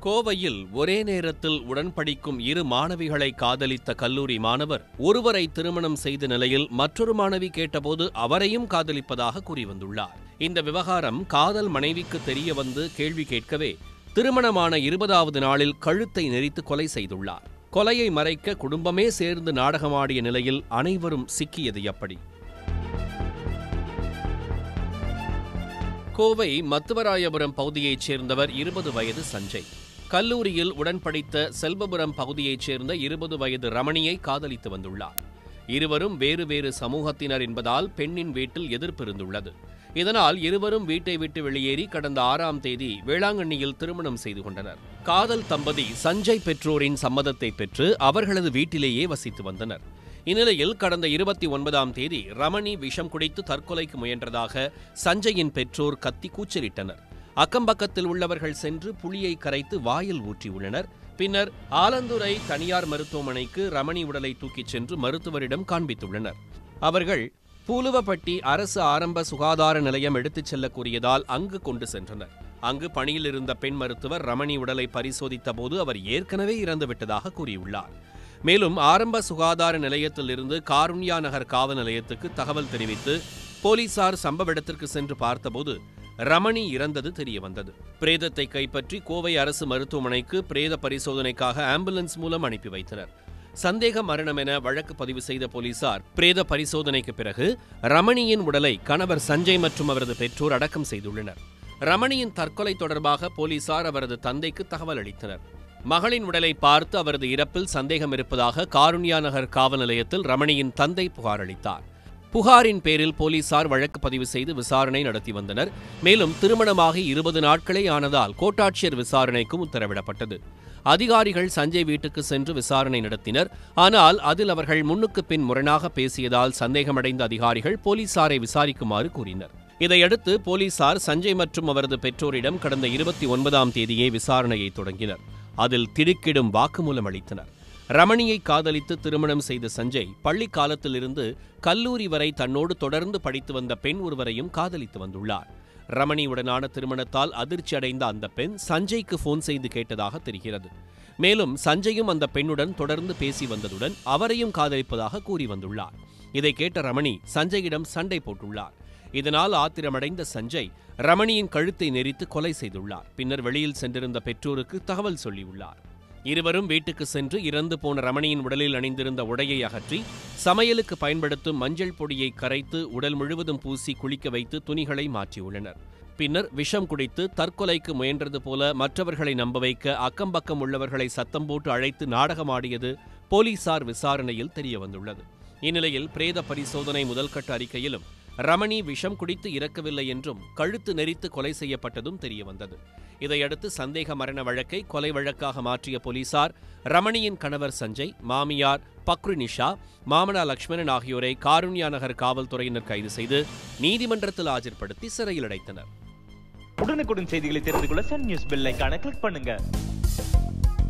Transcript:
கோவையில் ஒரே நேரத்தில் உடன்படிக்கும் இரு மாணவிகளை காதலித்த கல்லூரி மாணவர் ஒருவரை திருமணம் செய்த நிலையில் மற்றொரு மாணவி கேட்டபோது அவரையும் காதலிப்பதாக கூறி வந்துள்ளார் இந்த விவகாரம் காதல் மனைவிக்கு தெரிய வந்து கேள்வி கேட்கவே திருமணமான இருபதாவது நாளில் கழுத்தை நெரித்து கொலை செய்துள்ளார் கொலையை மறைக்க குடும்பமே சேர்ந்து நாடகமாடிய நிலையில் அனைவரும் சிக்கியது எப்படி கோவை மத்துவராயபுரம் பகுதியைச் சேர்ந்தவர் இருபது வயது சஞ்சய் கல்லூரியில் உடன் படித்த செல்வபுரம் பகுதியைச் சேர்ந்த இருபது வயது ரமணியை காதலித்து வந்துள்ளார் இருவரும் வேறு வேறு சமூகத்தினர் என்பதால் பெண்ணின் வீட்டில் எதிர்ப்பு இருந்துள்ளது இதனால் இருவரும் வீட்டை விட்டு வெளியேறி கடந்த ஆறாம் தேதி வேளாங்கண்ணியில் திருமணம் செய்து கொண்டனர் காதல் தம்பதி சஞ்சய் பெற்றோரின் சம்மதத்தை பெற்று அவர்களது வீட்டிலேயே வசித்து வந்தனர் இந்நிலையில் கடந்த இருபத்தி ஒன்பதாம் தேதி ரமணி விஷம் குடித்து தற்கொலைக்கு முயன்றதாக சஞ்சயின் பெற்றோர் கத்தி கூச்சலிட்டனர் அக்கம்பக்கத்தில் உள்ளவர்கள் சென்று புளியை கரைத்து வாயில் ஊற்றியுள்ளனர் பின்னர் ஆலந்துறை தனியார் மருத்துவமனைக்கு ரமணி உடலை தூக்கிச் சென்று மருத்துவரிடம் காண்பித்துள்ளனர் அவர்கள் பூலுவப்பட்டி அரசு ஆரம்ப சுகாதார நிலையம் எடுத்துச் செல்ல கூறியதால் அங்கு கொண்டு சென்றனர் அங்கு பணியில் இருந்த பெண் மருத்துவர் ரமணி உடலை பரிசோதித்த போது அவர் ஏற்கனவே இறந்துவிட்டதாக கூறியுள்ளார் மேலும் ஆரம்ப சுகாதார நிலையத்திலிருந்து காருண்யா நகர் காவல் நிலையத்துக்கு தகவல் தெரிவித்து போலீசார் சம்பவ இடத்திற்கு சென்று பார்த்தபோது ரமணி இறந்தது தெரிய வந்தது பிரேதத்தை கைப்பற்றி கோவை அரசு மருத்துவமனைக்கு பிரேத பரிசோதனைக்காக ஆம்புலன்ஸ் மூலம் அனுப்பி வைத்தனர் சந்தேக மரணம் என வழக்கு பதிவு செய்த போலீசார் பிரேத பரிசோதனைக்கு பிறகு ரமணியின் உடலை கணவர் சஞ்சய் மற்றும் அவரது பெற்றோர் அடக்கம் செய்துள்ளனர் ரமணியின் தற்கொலை தொடர்பாக போலீசார் அவரது தந்தைக்கு தகவல் அளித்தனர் மகளின் உடலை பார்த்து அவரது இறப்பில் சந்தேகம் இருப்பதாக காருண்யா நகர் காவல் நிலையத்தில் ரமணியின் தந்தை புகார் அளித்தார் புகாரின் பேரில் போலீசார் வழக்கு பதிவு செய்து விசாரணை நடத்தி வந்தனர் மேலும் திருமணமாகி இருபது நாட்களே ஆனதால் கோட்டாட்சியர் விசாரணைக்கும் உத்தரவிடப்பட்டது அதிகாரிகள் சஞ்சய் வீட்டுக்கு சென்று விசாரணை நடத்தினர் ஆனால் அதில் அவர்கள் முன்னுக்கு பின் முரணாக பேசியதால் சந்தேகமடைந்த அதிகாரிகள் போலீசாரை விசாரிக்குமாறு கூறினர் இதையடுத்து போலீசார் சஞ்சய் மற்றும் அவரது பெற்றோரிடம் கடந்த இருபத்தி ஒன்பதாம் தேதியே விசாரணையை தொடங்கினர் அதில் திடுக்கிடும் வாக்குமூலம் அளித்தனர் ரமணியை காதலித்து திருமணம் செய்த சஞ்சய் பள்ளி காலத்திலிருந்து கல்லூரி வரை தன்னோடு தொடர்ந்து படித்து வந்த பெண் ஒருவரையும் காதலித்து வந்துள்ளார் ரமணியுடனான திருமணத்தால் அதிர்ச்சி அடைந்த அந்த பெண் சஞ்சய்க்கு போன் செய்து கேட்டதாக தெரிகிறது மேலும் சஞ்சயும் அந்த பெண்ணுடன் தொடர்ந்து பேசி வந்ததுடன் அவரையும் காதலிப்பதாக கூறி வந்துள்ளார் இதை கேட்ட ரமணி சஞ்சயிடம் சண்டை போட்டுள்ளார் இதனால் ஆத்திரமடைந்த சஞ்சய் ரமணியின் கழுத்தை நெரித்து கொலை செய்துள்ளார் பின்னர் வெளியில் சென்றிருந்த பெற்றோருக்கு தகவல் சொல்லியுள்ளார் இருவரும் வீட்டுக்கு சென்று இறந்து போன ரமணியின் உடலில் அணிந்திருந்த உடையை அகற்றி சமையலுக்கு பயன்படுத்தும் மஞ்சள் பொடியை கரைத்து உடல் முழுவதும் பூசி குளிக்க வைத்து துணிகளை மாற்றியுள்ளனர் பின்னர் விஷம் குடித்து தற்கொலைக்கு முயன்றது போல மற்றவர்களை நம்ப வைக்க அக்கம்பக்கம் உள்ளவர்களை சத்தம் போட்டு அழைத்து நாடகமாடியது போலீசார் விசாரணையில் தெரியவந்துள்ளது இந்நிலையில் பிரேத பரிசோதனை முதல்கட்ட அறிக்கையிலும் ரமணி விஷம் குடித்து இறக்கவில்லை என்றும் கழுத்து நெரித்து கொலை செய்யப்பட்டதும் தெரியவந்தது இதையடுத்து சந்தேக மரண வழக்கை கொலை வழக்காக மாற்றிய போலீசார் ரமணியின் கணவர் சஞ்சய் மாமியார் பக்ரு நிஷா மாமனா லட்சுமணன் ஆகியோரை காருண்யா நகர் காவல்துறையினர் கைது செய்து நீதிமன்றத்தில் ஆஜர்படுத்தி சிறையில் அடைத்தனர் உடனுக்குடன் செய்திகளை தெரிந்து கொள்ள சன் நியூஸ் பெல் ஐகானை கிளிக் பண்ணுங்க